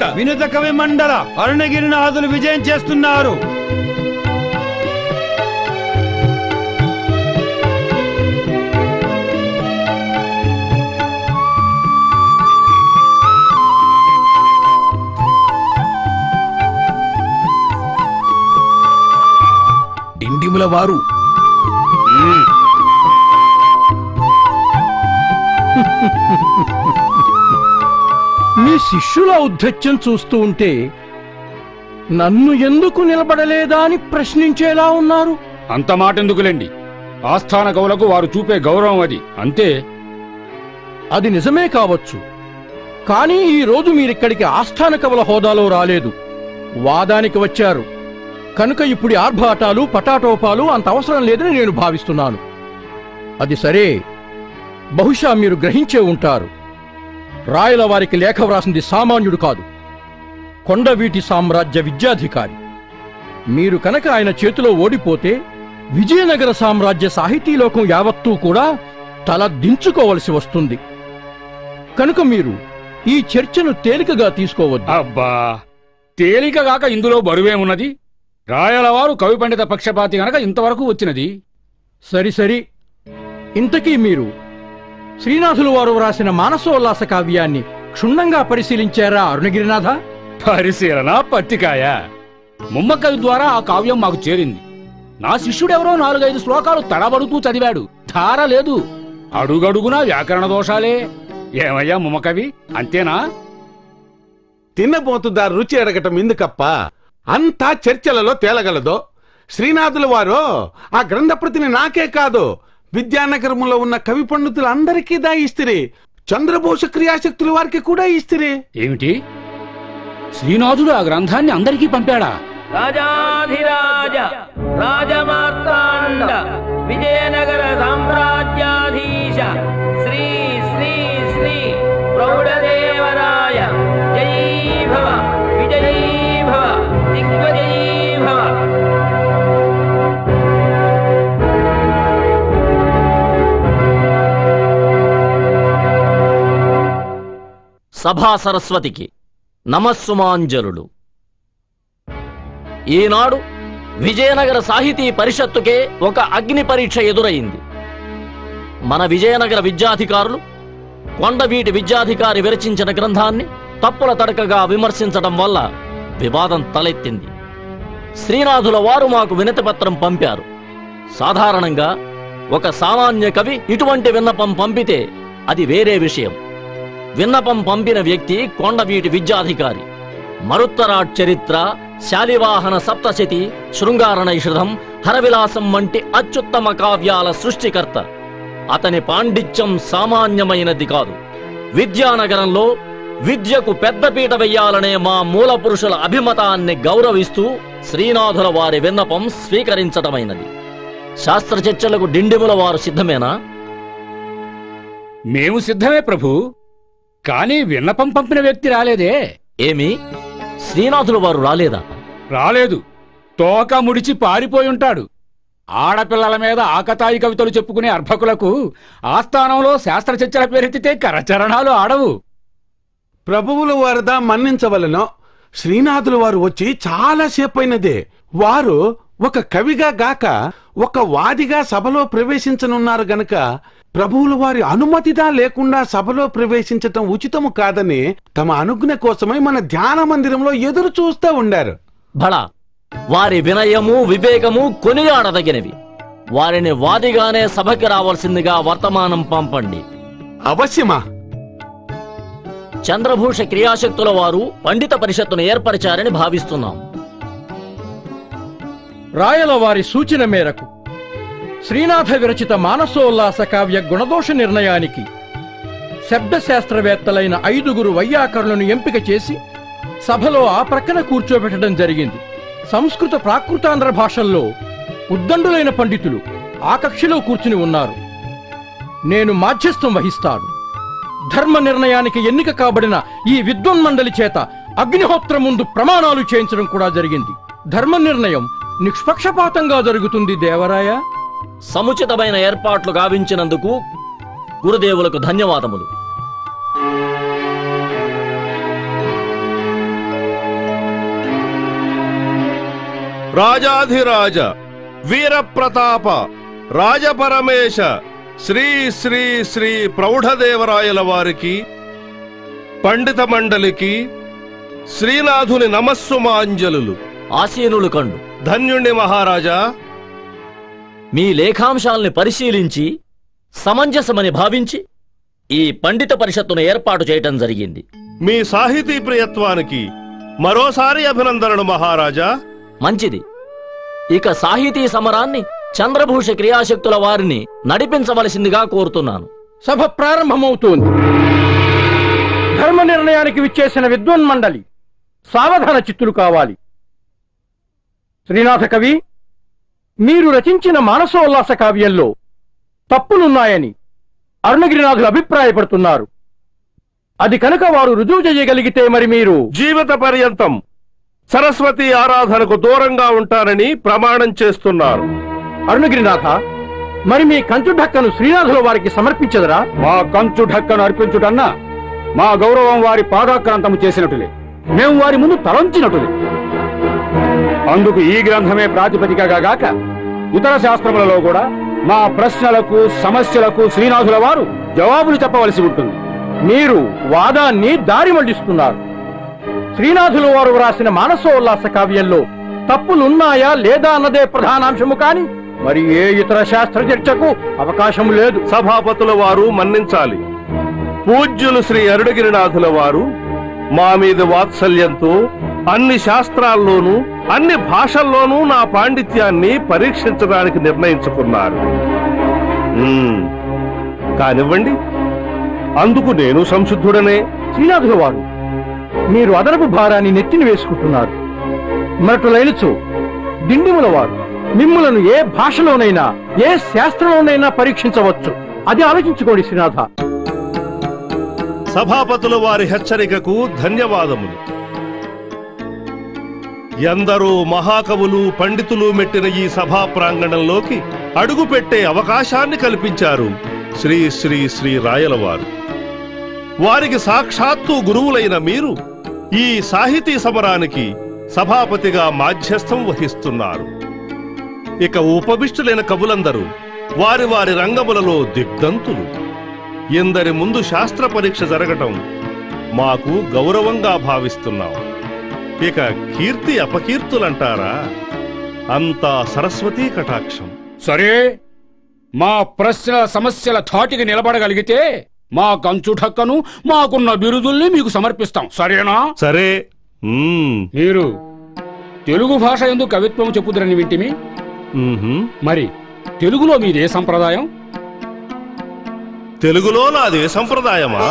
వినుత కవి మండల అరుణగిరినాథులు విజయం చేస్తున్నారు డిండిముల వారు మీ శిష్యుల ఔద్ధత్యం చూస్తూ ఉంటే నన్ను ఎందుకు నిలబడలేదా అని ప్రశ్నించేలా ఉన్నారు అంత మాట ఎందుకులేండి ఆస్థాన కవులకు వారు చూపే గౌరవం అది అంతే అది నిజమే కావచ్చు కానీ ఈ రోజు మీరిక్కడికి ఆస్థాన కవుల హోదాలో రాలేదు వాదానికి వచ్చారు కనుక ఇప్పుడు ఈ ఆర్భాటాలు పటాటోపాలు అంత అవసరం లేదని నేను భావిస్తున్నాను అది సరే బహుశా మీరు గ్రహించే ఉంటారు రాయల వారికి లేఖ వ్రాసింది సామాన్యుడు కాదు కొండవీటి సామ్రాజ్య విద్యాధికారి మీరు కనుక ఆయన చేతిలో ఓడిపోతే విజయనగర సామ్రాజ్య సాహితీలోకం యావత్తూ కూడా తల దించుకోవలసి వస్తుంది కనుక మీరు ఈ చర్చను తేలికగా తీసుకోవద్దు అబ్బా తేలికగాక ఇందులో బరువేమున్నది రాయలవారు కవి పండిత పక్షపాతి గనక ఇంతవరకు వచ్చినది సరి సరి ఇంతకీ మీరు శ్రీనాథులు వారు వ్రాసిన మానసోల్లాస కావ్యాన్ని క్షుణ్ణంగా పరిశీలించారా అరుణగిరినాథ పరిశీలన పత్తికాయ ముమ్మకవి ద్వారా ఆ కావ్యం మాకు చేరింది నా శిష్యుడెవరో నాలుగైదు శ్లోకాలు తడబడుతూ చదివాడు ధార లేదు అడుగడుగునా వ్యాకరణ దోషాలే ఏమయ్యా ముమ్మకవి అంతేనా తిన్నబోతుదారు రుచి అడగటం ఎందుకప్ప అంతా చర్చలలో తేలగలదు శ్రీనాథుల వారు ఆ గ్రంథప్రతిని నాకే కాదు విద్యానగరములో ఉన్న కవి పండితులందరికీ దా ఇస్తిరి చంద్రబోష క్రియాశక్తుల వారికి కూడా ఇస్తిరి ఏమిటి శ్రీనాథుడు ఆ గ్రంథాన్ని అందరికీ పంపాడా రాజాధిరాజ రాజమార్తాండ విజయనగర సామ్రాజ్యాధీశ శ్రీ శ్రీ శ్రీ ప్రౌఢదేవరాయ జయీ భవ విజయీ భవ దిగ్వజయీ భవ సభా సరస్వతికి నమస్సుమాంజలుడు ఈనాడు విజయనగర సాహితీ పరిషత్తుకే ఒక అగ్ని పరీక్ష ఎదురైంది మన విజయనగర విద్యాధికారులు కొండవీటి విద్యాధికారి విరచించిన గ్రంథాన్ని తప్పుల తడకగా విమర్శించడం వల్ల వివాదం తలెత్తింది శ్రీనాథుల వారు మాకు వినతిపత్రం పంపారు సాధారణంగా ఒక సామాన్య కవి ఇటువంటి విన్నపం పంపితే అది వేరే విషయం విన్నపం పంపిన వ్యక్తి కొండవీటి విద్యాధికారి మరుత్తరాట్ చరిత్ర శాలివాహన సప్తశతి శృంగార నైషధం హరవిలాసం వంటి అత్యుత్తమ కావ్యాల సృష్టికర్త అతని పాండిత్యం సామాన్యమైనది కాదు విద్యానగరంలో విద్యకు పెద్దపీట వెయ్యాలనే మా మూల పురుషుల అభిమతాన్ని గౌరవిస్తూ శ్రీనాథుల వారి విన్నపం స్వీకరించటమైనది శాస్త్ర చర్చలకు డిండిముల వారు సిద్ధమేనా మేము సిద్ధమే ప్రభు కానీ విన్నపం పంపిన వ్యక్తి రాలేదే ఏమి శ్రీనాథుల వారు రాలేదా రాలేదు తోక ముడిచి పారిపోయి ఉంటాడు ఆడపిల్లల మీద ఆకతాయి కవితలు చెప్పుకునే అర్భకులకు ఆస్థానంలో శాస్త్ర చర్చల పేరెత్తితే కరచరణాలు ఆడవు ప్రభువుల వారదా మన్నించవలెను శ్రీనాథుల వారు వచ్చి చాలా సేపైనదే వారు ఒక కవిగా గాక ఒక వాదిగా సభలో ప్రవేశించనున్నారు గనక ప్రభువుల వారి అనుమతిదా లేకుండా సభలో ప్రవేశించటం ఉచితము కాదని తమ అనుజ్ఞ కోసమై మన ధ్యాన మందిరంలో ఎదురు చూస్తూ ఉండారు భళ వారి వినయము వివేకము కొనియాడదగినవి వారిని వాదిగానే సభకి రావాల్సిందిగా వర్తమానం పంపండి అవశ్యమా చంద్రభూష క్రియాశక్తుల వారు పండిత పరిషత్తును ఏర్పరిచారని భావిస్తున్నాం రాయల వారి సూచన మేరకు శ్రీనాథ విరచిత మానసోల్లాస కావ్య గుణదోష నిర్ణయానికి శబ్ద శాస్త్రవేత్తలైన ఐదుగురు వైయాకరులను ఎంపిక చేసి సభలో ఆ ప్రక్కన కూర్చోబెట్టడం జరిగింది సంస్కృత ప్రాకృతాంధ్ర భాషల్లో ఉద్దండులైన పండితులు ఆ కక్షలో కూర్చుని ఉన్నారు నేను మాధ్యస్థం వహిస్తాను ధర్మ నిర్ణయానికి ఎన్నిక కాబడిన ఈ విద్వన్మండలి చేత అగ్నిహోత్రం ముందు ప్రమాణాలు చేయించడం కూడా జరిగింది ధర్మ నిర్ణయం నిష్పక్షపాతంగా జరుగుతుంది దేవరాయ సముచితమైన ఏర్పాట్లు గావించినందుకు గురుదేవులకు ధన్యవాదములు రాజాధిరాజ వీరప్రతాప రాజపరమేశ శ్రీ శ్రీ శ్రీ ప్రౌఢదేవరాయల వారికి పండిత మండలికి శ్రీనాథుని నమస్సుమాంజలులు ఆసీనులు కండు ధన్యుణ్ణి మహారాజా మీ లేఖాంశాల్ని పరిశీలించి సమంజసమని భావించి ఈ పండిత పరిషత్తును ఏర్పాటు చేయటం జరిగింది మీ సాహితీ ప్రియత్వానికి మరోసారి అభినందనలు మహారాజా మంచిది ఇక సాహితీ సమరాన్ని చంద్రభూష క్రియాశక్తుల వారిని నడిపించవలసిందిగా కోరుతున్నాను సభ ప్రారంభమవుతోంది ధర్మ నిర్ణయానికి విచ్చేసిన విద్వన్ మండలి సావధాన చిత్తులు కావాలి శ్రీనాథ కవి మీరు రచించిన మానసోల్లాస కావ్యంలో తప్పులున్నాయని అరుణగిరినాథులు అభిప్రాయపడుతున్నారు అది కనుక వారు రుజువు చేయగలిగితే మరి మీరు జీవిత పర్యంతం సరస్వతి ఆరాధనకు దూరంగా ఉంటానని ప్రమాణం చేస్తున్నారు అరుణగిరినాథ మరి మీ కంచు ఢక్కను శ్రీనాథుల వారికి సమర్పించదరా మా కంచు ఢక్కను అర్పించుటన్నా మా గౌరవం వారి పాదాక్రాంతము చేసినట్టులే మేము వారి ముందు తలంచినట్టులే అందుకు ఈ గ్రంథమే ప్రాతిపదికగా గాక ఇతర శాస్త్రములలో కూడా మా ప్రశ్నలకు సమస్యలకు శ్రీనాథుల వారు జవాబులు చెప్పవలసి ఉంటుంది మీరు వాదాన్ని దారి మళ్లిస్తున్నారు శ్రీనాథులు వారు వ్రాసిన మానసోల్లాస కావ్యంలో తప్పులున్నాయా లేదా అన్నదే ప్రధానాంశము కాని మరి ఏ ఇతర శాస్త్ర చర్చకు అవకాశం లేదు సభాపతుల వారు మన్నించాలి పూజ్యులు శ్రీ అరుణగిరినాథుల వారు మా మీద వాత్సల్యంతో అన్ని శాస్త్రాల్లోనూ అన్ని భాషల్లోనూ నా పాండిత్యాన్ని పరీక్షించడానికి నిర్ణయించుకున్నారు ఉమ్, కానివ్వండి అందుకు నేను సంసిద్ధుడనే శ్రీనాథుల వారు మీరు అదనపు భారాన్ని నెత్తిని వేసుకుంటున్నారు మరటులైనచో దిండిముల వారు మిమ్ములను ఏ భాషలోనైనా ఏ శాస్త్రంలోనైనా పరీక్షించవచ్చు అది ఆలోచించుకోండి శ్రీనాథ సభాపతుల వారి హెచ్చరికకు ధన్యవాదములు ఎందరో మహాకవులు పండితులు మెట్టిన ఈ సభా ప్రాంగణంలోకి అడుగుపెట్టే అవకాశాన్ని కల్పించారు శ్రీ శ్రీ శ్రీ రాయలవారు వారికి సాక్షాత్తు గురువులైన మీరు ఈ సాహితీ సమరానికి సభాపతిగా మాధ్యస్థం వహిస్తున్నారు ఇక ఉపవిష్టులైన కవులందరూ వారి వారి రంగములలో దిగ్ధంతులు ఎందరి ముందు శాస్త్ర పరీక్ష జరగటం మాకు గౌరవంగా భావిస్తున్నాం ఇక కీర్తి అపకీర్తులంటారా అంతా సరస్వతీ కటాక్షం సరే మా ప్రశ్న సమస్యల ధాటికి నిలబడగలిగితే మా కంచు ఢక్కను మాకున్న బిరుదుల్ని మీకు సమర్పిస్తాం సరేనా సరే మ్మ్. మీరు తెలుగు భాష ఎందుకు కవిత్వం చెప్పుదురని వింటిమి మ్మ్హ్మ్. మరి తెలుగులో మీదే సంప్రదాయం తెలుగులో నాదే సంప్రదాయమా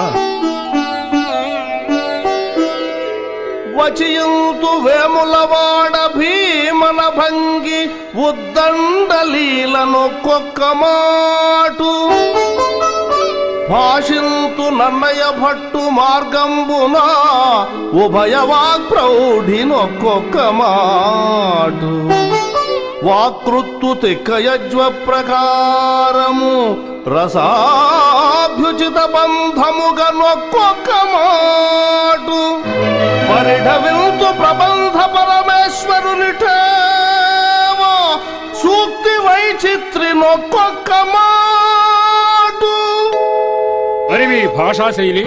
వచియంతు వేములవాడ భీమన భంగి ఉద్దండలీలను కొక్క మాటు భాషింతు నన్నయ భట్టు మార్గంబున ఉభయ వాక్ప్రౌఢినొక్కొక్క మాటు వాకృత్తు తిక్కయజ్వ ప్రకారము రసాభ్యుచిత బంధముగ నొక్కొక్క మాటు పరిఢవింతు ప్రబంధ పరమేశ్వరునిటేవో సూక్తి వైచిత్రి నొక్కొక్క మాటు మరి మీ భాషా శైలి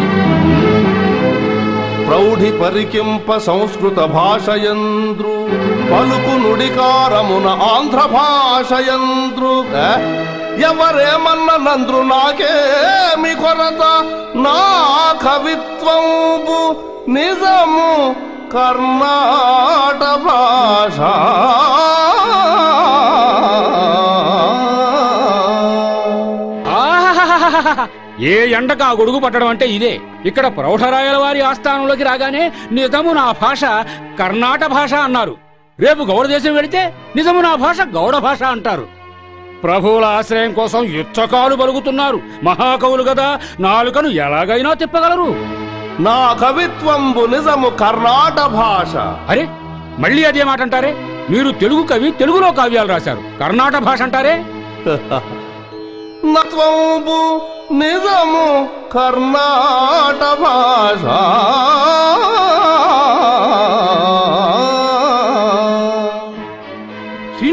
ప్రౌఢి పరికింప సంస్కృత భాషయంద్రు పలుకు నుడికారమున ఆంధ్ర భాషయంద్రు ఏ? ఎవరేమన్న నంద్రు నాకేమి కొరత నా కవిత్వంబు నిజము కర్ణాట భాష ఆహాహాహాహా! ఏ ఎండకు ఆ గొడుగు పట్టడం అంటే ఇదే ఇక్కడ ప్రౌఢరాయల వారి ఆస్థానంలోకి రాగానే నిజము నా భాష కర్ణాట భాష అన్నారు రేపు గౌడ దేశం వెళితే నిజము నా భాష గౌడ భాష అంటారు ప్రభువుల ఆశ్రయం కోసం ఇచ్చకాలు పలుకుతున్నారు మహాకవులు కదా నాలుకను ఎలాగైనా తిప్పగలరు నా కవిత్వంబు నిజము కర్ణాట భాష అరే మళ్ళీ అదే మాట అంటారే మీరు తెలుగు కవి తెలుగులో కావ్యాలు రాశారు కర్ణాట భాష అంటారే నత్వంబు నిజము కర్ణాట భాష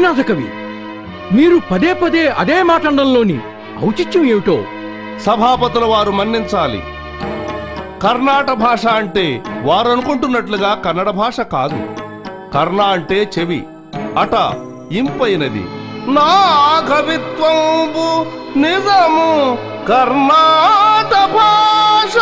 శ్రీనాథ కవి మీరు పదే పదే అదే మాటండంలోని ఔచిత్యం ఏమిటో సభాపతుల వారు మన్నించాలి కర్ణాట భాష అంటే వారు అనుకుంటున్నట్లుగా కన్నడ భాష కాదు కర్ణ అంటే చెవి అట ఇంపైనది నా కవిత్వంబు నిజము కర్ణాట భాష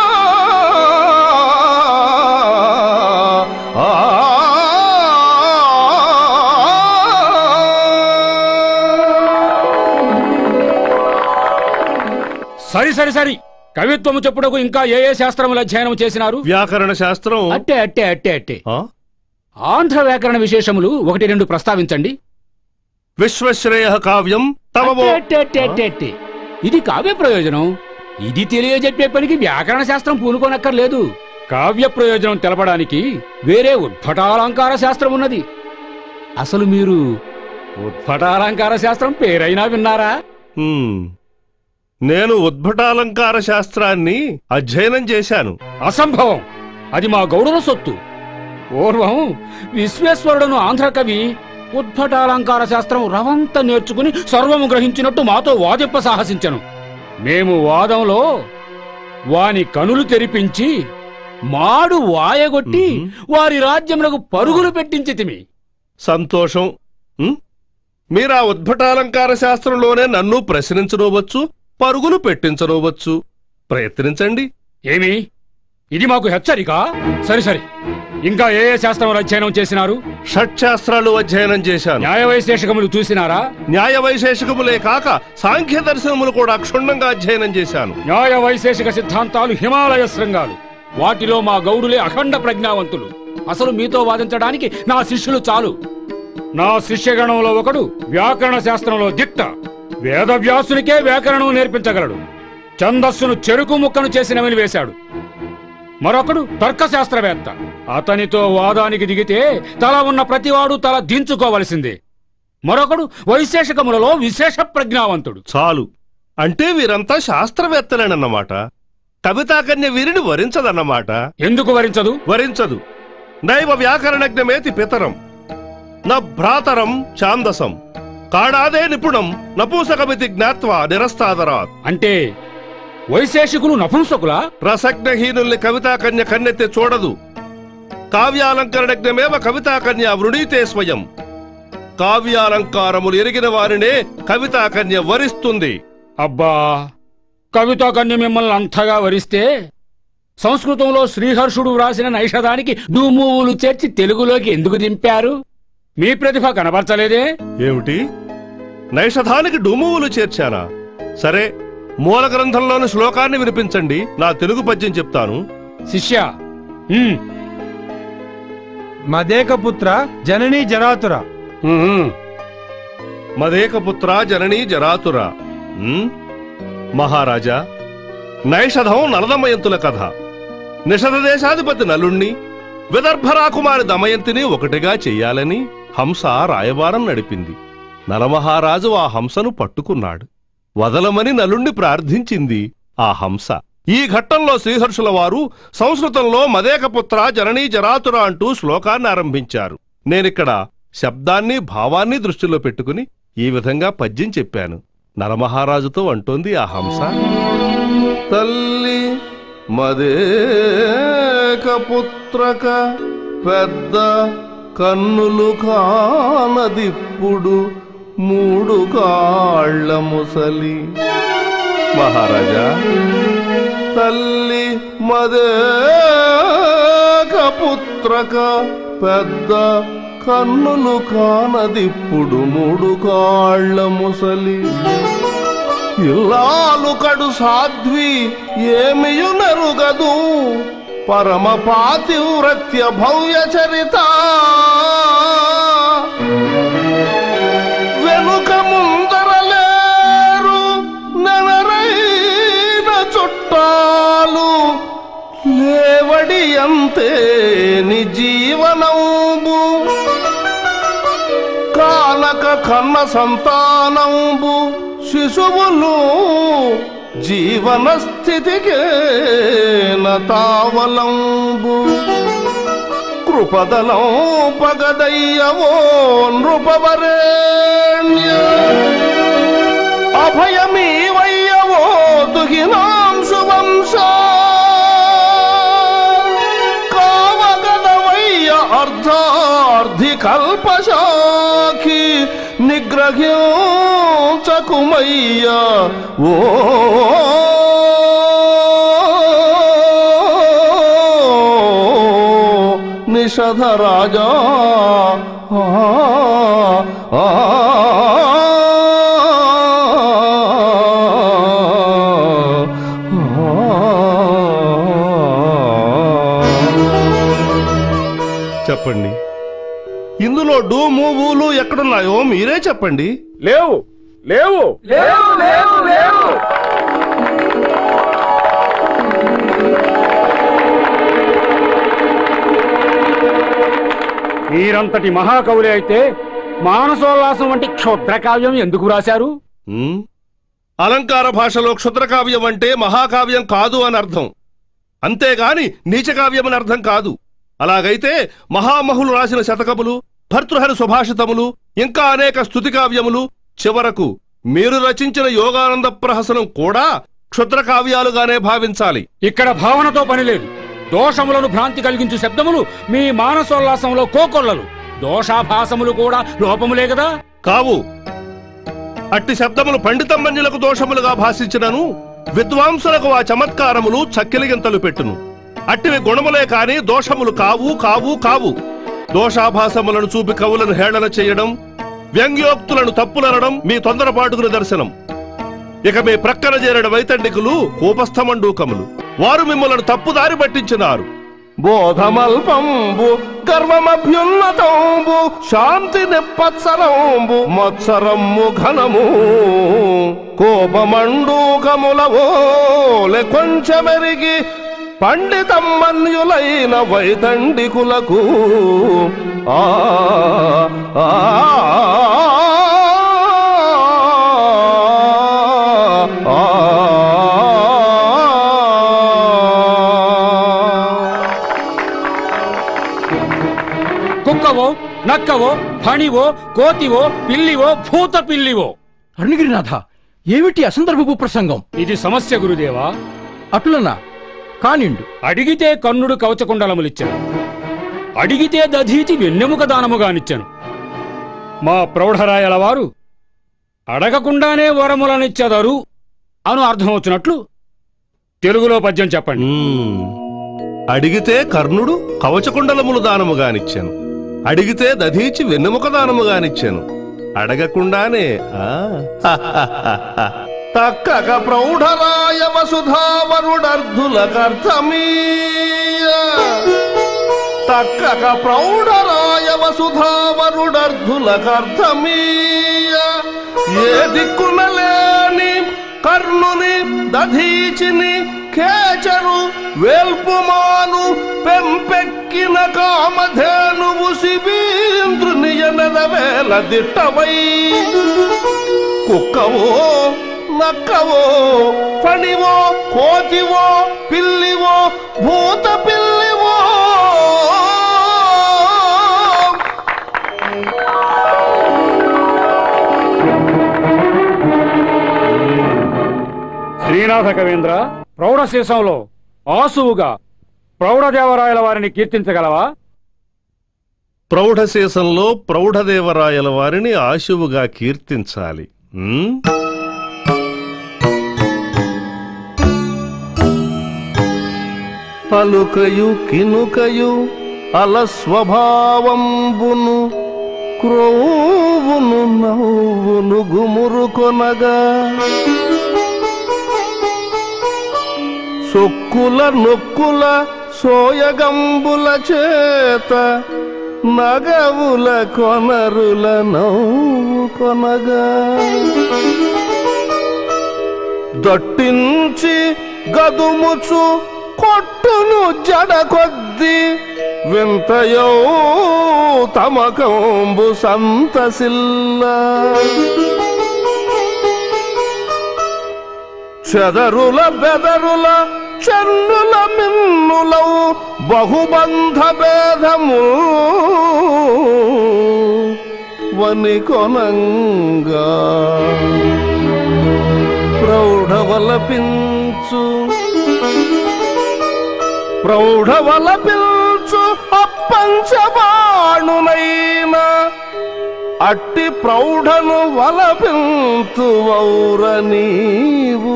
సరి సరి సరి కవిత్వము చెప్పుటకు ఇంకా ఏ ఏ శాస్త్రముల అధ్యయనం చేసినారు వ్యాకరణ శాస్త్రం అట్టే అట్టే అట్టే అట్టే ఆ? ఆంధ్ర వ్యాకరణ విశేషములు ఒకటి రెండు ప్రస్తావించండి విశ్వశ్రేయ కావ్యం తమవో అట్టే, అట్టే, అట్టే, అట్టే. ఇది కావ్య ప్రయోజనం ఇది తెలియజెప్పే పనికి వ్యాకరణ శాస్త్రం పూనుకోనక్కర్లేదు కావ్య ప్రయోజనం తెలపడానికి వేరే ఉద్భటాలంకార శాస్త్రం ఉన్నది అసలు మీరు ఉద్భటాలంకార శాస్త్రం పేరైనా విన్నారా హ్మ్. నేను ఉద్భటాలంకార శాస్త్రాన్ని అధ్యయనం చేశాను అసంభవం అది మా గౌరవ సొత్తు పూర్వం విశ్వేశ్వరుడును ఆంధ్ర కవి ఉద్భటాలంకార శాస్త్రం రవంత నేర్చుకుని సర్వము గ్రహించినట్టు మాతో వాదింప సాహసించను మేము వాదంలో వాని కనులు తెరిపించి మాడు వాయగొట్టి వారి రాజ్యమునకు పరుగులు పెట్టించితిమి సంతోషం హ్మ్? మీరా ఉద్భటాలంకార శాస్త్రంలోనే నన్ను ప్రశ్నించనవచ్చు పరుగులు పెట్టించనవచ్చు ప్రయత్నించండి ఏమి ఇది మాకు హెచ్చరిక సరి సరి ఇంకా ఏ ఏ శాస్త్రములు అధ్యయనం చేసినారు షట్శాస్త్రాలు అధ్యయనం చేశాను న్యాయ వైశేషకములు చూసినారా న్యాయ వైశేషికములే కాక సాంఖ్య దర్శనములు కూడా క్షుణ్ణంగా అధ్యయనం చేశాను న్యాయ వైశేషిక సిద్ధాంతాలు హిమాలయ శృంగాలు వాటిలో మా గౌడులే అఖండ ప్రజ్ఞావంతులు అసలు మీతో వాదించడానికి నా శిష్యులు చాలు నా శిష్యగణంలో ఒకడు వ్యాకరణ శాస్త్రంలో దిట్ట వేదవ్యాసునికే వ్యాకరణం నేర్పించగలడు ఛందస్సును చెరుకు ముక్కను చేసినవని వేశాడు మరొకడు తర్కశాస్త్రవేత్త అతనితో వాదానికి దిగితే తల ఉన్న ప్రతివాడు తల దించుకోవలసిందే మరొకడు వైశేషకములలో విశేష ప్రజ్ఞావంతుడు చాలు అంటే వీరంతా శాస్త్రవేత్తలేనన్నమాట కవితాకన్య వీరిని వరించదన్నమాట ఎందుకు వరించదు వరించదు నైవ వ్యాకరణజ్ఞమేతి పితరం న భ్రాతరం ఛాందసం కాడాదే నిపుణం నపూసకమితి జ్ఞాత్వా నిరస్తాదరాత్ అంటే వైశేషికులు నపుంసకులా రసజ్ఞహీనుల్ని కవితాకన్య కన్నెత్తి చూడదు కావ్యాలంకరణజ్ఞమేవ కవితాకన్య వృణీతే స్వయం కావ్యాలంకారములు ఎరిగిన వారినే కవితాకన్య వరిస్తుంది అబ్బా కవితా కన్య మిమ్మల్ని అంతగా వరిస్తే సంస్కృతంలో శ్రీహర్షుడు వ్రాసిన నైషధానికి డూమూవులు చేర్చి తెలుగులోకి ఎందుకు దింపారు మీ ప్రతిభ కనబరచలేదే ఏమిటి నైషధానికి డుమువులు చేర్చానా సరే మూల గ్రంథంలోని శ్లోకాన్ని వినిపించండి నా తెలుగు పద్యం చెప్తాను శిష్య ఉమ్, మదేకపుత్ర జననీ జరాతుర ఉమ్, మదేకపుత్ర జననీ జరాతుర ఉమ్? మహారాజా నైషధం నలదమయంతుల కథ నిషధ దేశాధిపతి నలుణ్ణి విదర్భ రాకుమారి దమయంతిని ఒకటిగా చెయ్యాలని హంస రాయబారం నడిపింది నలమహారాజు ఆ హంసను పట్టుకున్నాడు వదలమని నలుణ్ణి ప్రార్థించింది ఆ హంస ఈ ఘట్టంలో శ్రీహర్షుల వారు సంస్కృతంలో మదేకపుత్ర జననీ జరాతుర అంటూ శ్లోకాన్ని ఆరంభించారు నేనిక్కడ శబ్దాన్ని భావాన్ని దృష్టిలో పెట్టుకుని ఈ విధంగా పద్యం చెప్పాను నరమహారాజుతో అంటోంది ఆ హంస తల్లి మదేక పుత్రక పెద్ద కన్నులు కానదిప్పుడు మూడు కాళ్ళ ముసలి మహారాజా తల్లి మదేక పుత్రక పెద్ద కన్నులు కానదిప్పుడు మూడు కాళ్ళ ముసలి ఇల్లాలు కడు సాధ్వి ఏమియు నెరుగదు పరమ పాతివ్రత్య భవ్య చరిత వెనుక ముందరలేరు నెనరైన చుట్టాలు లేవడి అంతే ని జీవనంబు కానక కన్న సంతానంబు శిశువులు జీవన స్థితికే తావలంబు నృపదలం పగదయ్యవో నృపవరేణ్య అభయమీవయ్యవో దుహినాంశు వంశ కావగదవయ్య అర్ధార్థి కల్పశాఖి నిగ్రహించకుమయ్య ఓ నిషధ రాజా ఆ, ఆ, చెప్పండి ఇందులో డూ మూవులు ఎక్కడున్నాయో మీరే చెప్పండి లేవు లేవు లేవు లేవు లేవు మీరంతటి మహాకవులే అయితే మానసోల్లాసం వంటి క్షుద్ర కావ్యం ఎందుకు రాశారు ఉమ్, అలంకార భాషలో క్షుద్రకావ్యం అంటే మహాకావ్యం కాదు అని అర్థం అంతేగాని నీచకావ్యం అని అర్థం కాదు అలాగైతే మహామహులు రాసిన శతకములు భర్తృహరి సుభాషితములు ఇంకా అనేక స్తుతి కావ్యములు చివరకు మీరు రచించిన యోగానంద ప్రహసనం కూడా క్షుద్ర కావ్యాలుగానే భావించాలి ఇక్కడ భావనతో పని లేదు దోషములను భ్రాంతి కలిగించు శబ్దములు మీ మానసోల్లాసంలో కోకొల్లలు దోషాభాసములు కూడా లోపములే కదా కావు అట్టి శబ్దములు పండితమ్మన్యులకు దోషములుగా భాషించినను విద్వాంసులకు ఆ చమత్కారములు చక్కెలిగింతలు పెట్టును అట్టివి గుణములే కాని దోషములు కావు కావు కావు దోషాభాసములను చూపి కవులను హేళన చేయడం వ్యంగ్యోక్తులను తప్పులనడం మీ తొందరపాటుకు నిదర్శనం ఇక మీ ప్రక్కన చేరిన వైతండికులు కూపస్థమండూకములు వారు మిమ్మల్ని తప్పుదారి పట్టించినారు బోధమల్పంబు గర్వమభ్యున్నతంబు శాంతి నిప్పత్సరంబు మత్సరమ్ము ఘనము కోపమండూకములవోలె కొంచెమెరిగి పండితమ్మన్యులైన వైతండికులకు ఆ ఆ, ఆ, ఆ. కుక్కవో నక్కవో ఫణివో కోతివో పిల్లివో భూత పిల్లివో అరుణగిరినాథ ఏమిటి అసందర్భపు ప్రసంగం ఇది సమస్య గురుదేవా అటులనా కానిండు అడిగితే కన్నుడు కవచకుండలములిచ్చాను అడిగితే దధీచి వెన్నెముక దానముగానిచ్చాను మా ప్రౌఢరాయల వారు అడగకుండానే వరములనిచ్చెదరు అను అర్థం వచ్చినట్లు తెలుగులో పద్యం చెప్పండి మ్మ్. అడిగితే కర్ణుడు కవచకుండలములు దానముగానిచ్చాను అడిగితే దధీచి వెన్నెముక దానముగానిచ్చాను అడగకుండానే ఆ తక్కక ప్రౌఢరాయ వసుధావరుడర్ధులకర్థమీయ తక్కక ప్రౌఢరాయ వసుధావరుడర్ధులకర్థమీయ ఏ దిక్కున లేని కర్ణుని దధీచిని కేచరు వేల్పుమాను పెంపెక్కిన కామధేనువు శిబీంద్రుని ఎనదవేల దిట్టవై కుక్కవో నక్కవో ఫణివో కోతివో పిల్లివో భూత పిల్లివో శ్రీనాథ కవీంద్ర ప్రౌఢశీర్షంలో ఆసువుగా ప్రౌఢదేవరాయల వారిని కీర్తించగలవా ప్రౌఢశేషంలో ప్రౌఢదేవరాయల వారిని ఆశువుగా కీర్తించాలి ఉమ్? పలుకయు కినుకయు అలస్వభావంబును క్రోవును నవ్వును గుమురు కొనగా సొక్కుల నొక్కుల సోయగంబుల చేత నగవుల కొనరుల నవ్వు కొనగా దట్టించి గదుముచు కొట్టును జడ కొద్ది వింతయో తమకంబు సంతసిల్ల చెదరుల బెదరుల చెన్నుల మిన్నులౌ బహుబంధ భేదము వని కొనంగా ప్రౌఢవలపించు ప్రౌఢవలపించు అప్పంచబాణునైన అట్టి ప్రౌఢను వలపింతు వౌర నీవు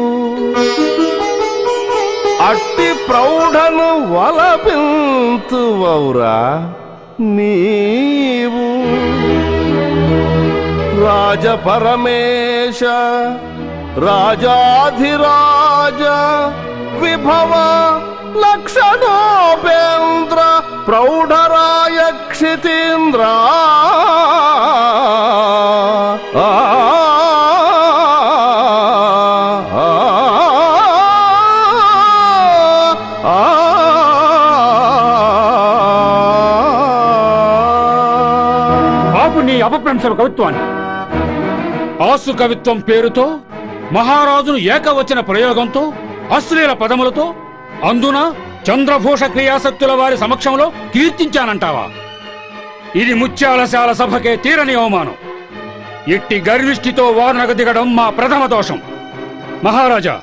అట్టి ప్రౌఢను వలపింతు వౌరా నీవు రాజ పరమేశ రాజాధిరాజ విభవ లక్షణోపేంద్ర ప్రౌఢరాయ క్షితీంద్ర ఆ, ఆ, ఆ, బాబు నీ అపప్రంశల కవిత్వాన్ని ఆసు కవిత్వం పేరుతో మహారాజును ఏకవచన ప్రయోగంతో అశ్లీల పదములతో అందున చంద్రభూష క్రియాసక్తుల వారి సమక్షంలో కీర్తించానంటావా ఇది ముత్యాలశాల సభకే తీరని అవమానం ఇట్టి గర్విష్ఠితో వార్నకు దిగడం మా ప్రథమ దోషం మహారాజా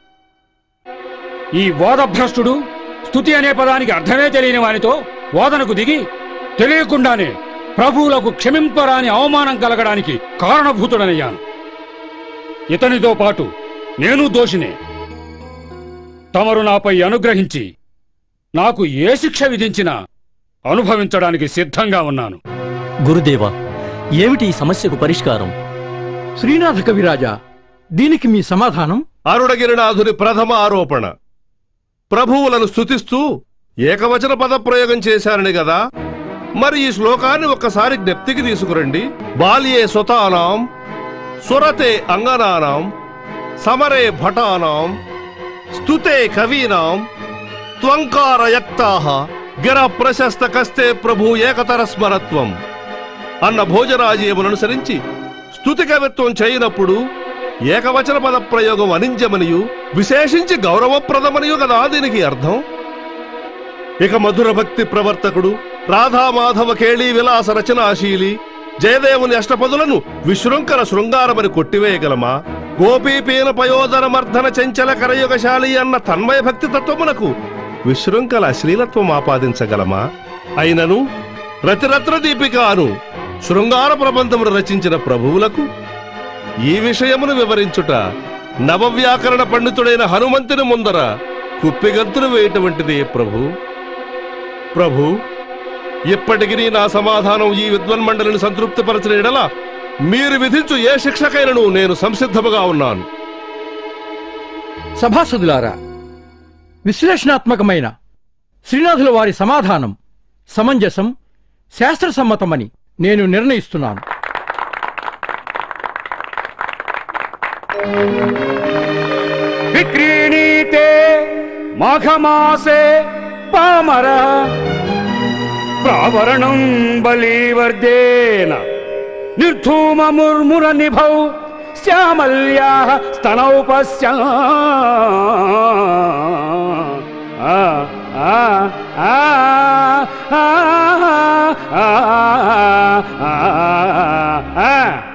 ఈ వాదభ్రష్టుడు స్థుతి అనే పదానికి అర్థమే తెలియని వానితో వాదనకు దిగి తెలియకుండానే ప్రభువులకు క్షమింపరాని అవమానం కలగడానికి కారణభూతుడనయ్యాను ఇతనితో పాటు నేను దోషినే తమరు నాపై అనుగ్రహించి నాకు ఏ శిక్ష విధించినా అనుభవించడానికి సిద్ధంగా ఉన్నాను గురుదేవా ఏమిటి ఈ సమస్యకు పరిష్కారం శ్రీనాథ కవిరాజా దీనికి మీ సమాధానం అరుణగిరినాథుని ప్రథమ ఆరోపణ ప్రభువులను స్తుతిస్తూ ఏకవచన పద ప్రయోగం చేశారని గదా మరి ఈ శ్లోకాన్ని ఒక్కసారి జ్ఞప్తికి తీసుకురండి బాల్యే సుతానాం సురతే అంగనానాం సమరే భటానాం స్తుతే కవీనాం త్వంకారయక్తాహ గిర ప్రశస్త కస్తే ప్రభు ఏకతర స్మరత్వం అన్న భోజరాజీయమును అనుసరించి స్తుతి కవిత్వం చేయనప్పుడు ఏకవచన పద ప్రయోగం అనింజమనియు విశేషించి గౌరవప్రదమనియు కదా దీనికి అర్థం ఇక మధుర భక్తి ప్రవర్తకుడు రాధామాధవ కేళీ విలాస రచనాశీలి జయదేవుని అష్టపదులను విశృంఖల శృంగారమని కొట్టివేయగలమా గోపీపీన పయోదర మర్ధన చంచల కరయుగశాలి అన్న తన్మయ భక్తి తత్వమునకు విశృంఖల అశ్లీలత్వం ఆపాదించగలమా అయినను రతిరత్న దీపికాను శృంగార ప్రబంధమును రచించిన ప్రభువులకు ఈ విషయమును వివరించుట నవవ్యాకరణ పండితుడైన హనుమంతుని ముందర కుప్పిగంతులు వేయటటువంటిదే ప్రభు ప్రభు ఇప్పటికి నా సమాధానం ఈ విద్వన్మండలిని సంతృప్తిపరచిన ఎడల మీరు విధించు ఏ శిక్షకైనను నేను సంసిద్ధముగా ఉన్నాను సభాసదులారా విశ్లేషణాత్మకమైన శ్రీనాథుల వారి సమాధానం సమంజసం శాస్త్రసమ్మతమని నేను నిర్ణయిస్తున్నాను విక్రీణీతే మాఘమాసే పామర ప్రావరణం బలీవర్దేన నిర్ధూమముర్ముర నిభౌ శ్యామల్యా స్తనౌ పశ్యా ఆ, ఆ, ఆ, ఆ, ఆ, ఆ, ఆ.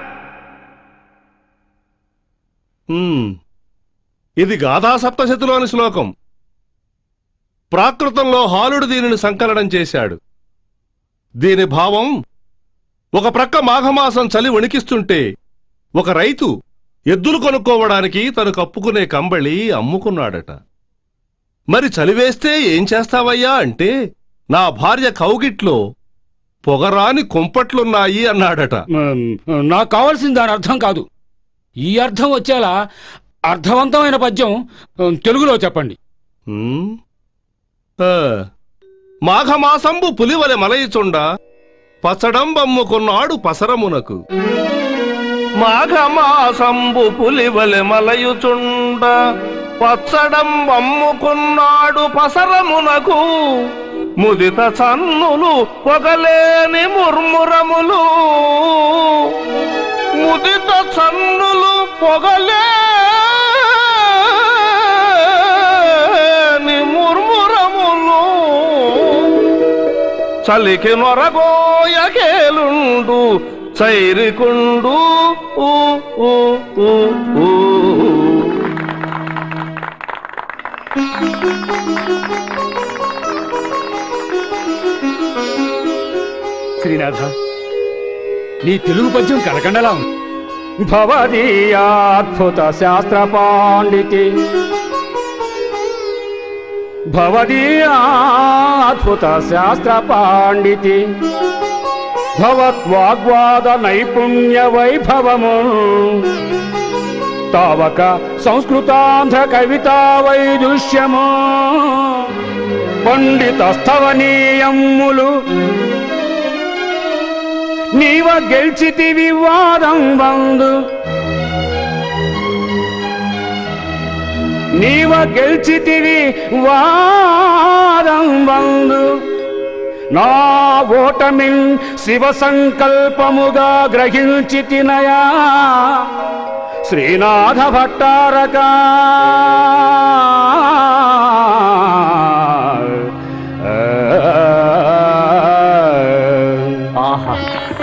హ్మ్. ఇది గాథా సప్తశతిలోని శ్లోకం ప్రాకృతంలో హాలుడు దీనిని సంకలనం చేశాడు దీని భావం ఒక ప్రక్క మాఘమాసం చలి వణికిస్తుంటే ఒక రైతు ఎద్దులు కొనుక్కోవడానికి తను కప్పుకునే కంబళి అమ్ముకున్నాడట మరి చలివేస్తే ఏం చేస్తావయ్యా అంటే నా భార్య కౌగిట్లో పొగరాని కుంపట్లున్నాయి అన్నాడట మ్, నాకు కావాల్సింది దాని అర్థం కాదు ఈ అర్థం వచ్చేలా అర్థవంతమైన పద్యం మ్, తెలుగులో చెప్పండి హ్మ్? ఆ, మాఘమాసంబు పులివలె మలయిచుండ పచ్చడంబమ్ముకున్నాడు పసరమునకు మాఘమాసంబు పులివలె మలయుచుండ పచ్చడంబమ్ముకున్నాడు పసరమునకు ముదిత చన్నులు పొగలేని ముర్మురములు ముదిత చన్నులు పొగలేని చలికి నొరగోయకేలుండు చైరికుండు ఊ, ఊ, ఊ, ఊ. శ్రీనాథ నీ తెలుగు పద్యం కలకండలా ఉంది భవదీయాద్భుత శాస్త్ర పాండితి భవదీయాద్భుత శాస్త్ర పాండితి భవద్వాగ్వాద నైపుణ్య వైభవము తావక సంస్కృతాంధ్ర కవితా వైదుష్యము పండిత స్థవనీయములు నీవ గెలిచితి వివాదం బందు నీవ గెలిచితివి వాదం బందు నా ఓటమిన్ శివ సంకల్పముగా గ్రహించి తినయా శ్రీనాథ భట్టారక ఆహా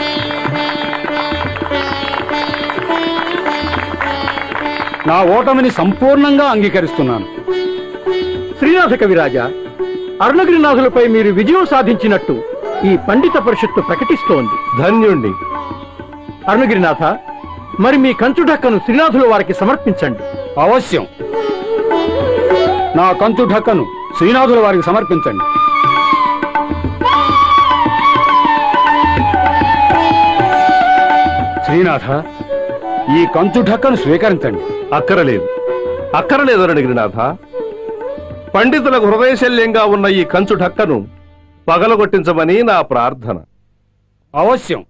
నా ఓటమిని సంపూర్ణంగా అంగీకరిస్తున్నాను శ్రీనాథ కవిరాజా అరుణగిరినాథులపై మీరు విజయం సాధించినట్టు ఈ పండిత పరిషత్తు ప్రకటిస్తోంది ధన్యుణ్ణి అరుణగిరినాథ మరి మీ కంచు ఢక్కను శ్రీనాథుల వారికి సమర్పించండి అవశ్యం నా కంచు ఢక్కను శ్రీనాథుల వారికి సమర్పించండి శ్రీనాథ ఈ కంచు ఢక్కను స్వీకరించండి అక్కరలేదు అక్కరలేదు అడిగినాథ పండితులకు హృదయశల్యంగా ఉన్న ఈ కంచు ఢక్కను పగలగొట్టించమని నా ప్రార్థన అవశ్యం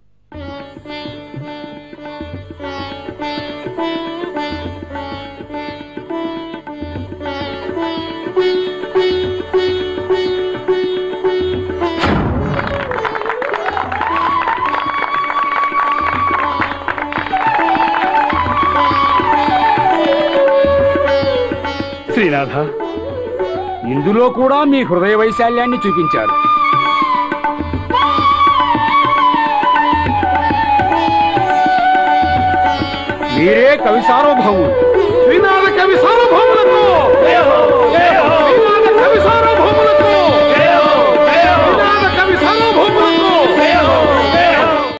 శ్రీనాథ ఇందులో కూడా మీ హృదయ వైశాల్యాన్ని చూపించారు మీరే కవి సార్వభౌములు శ్రీనాథ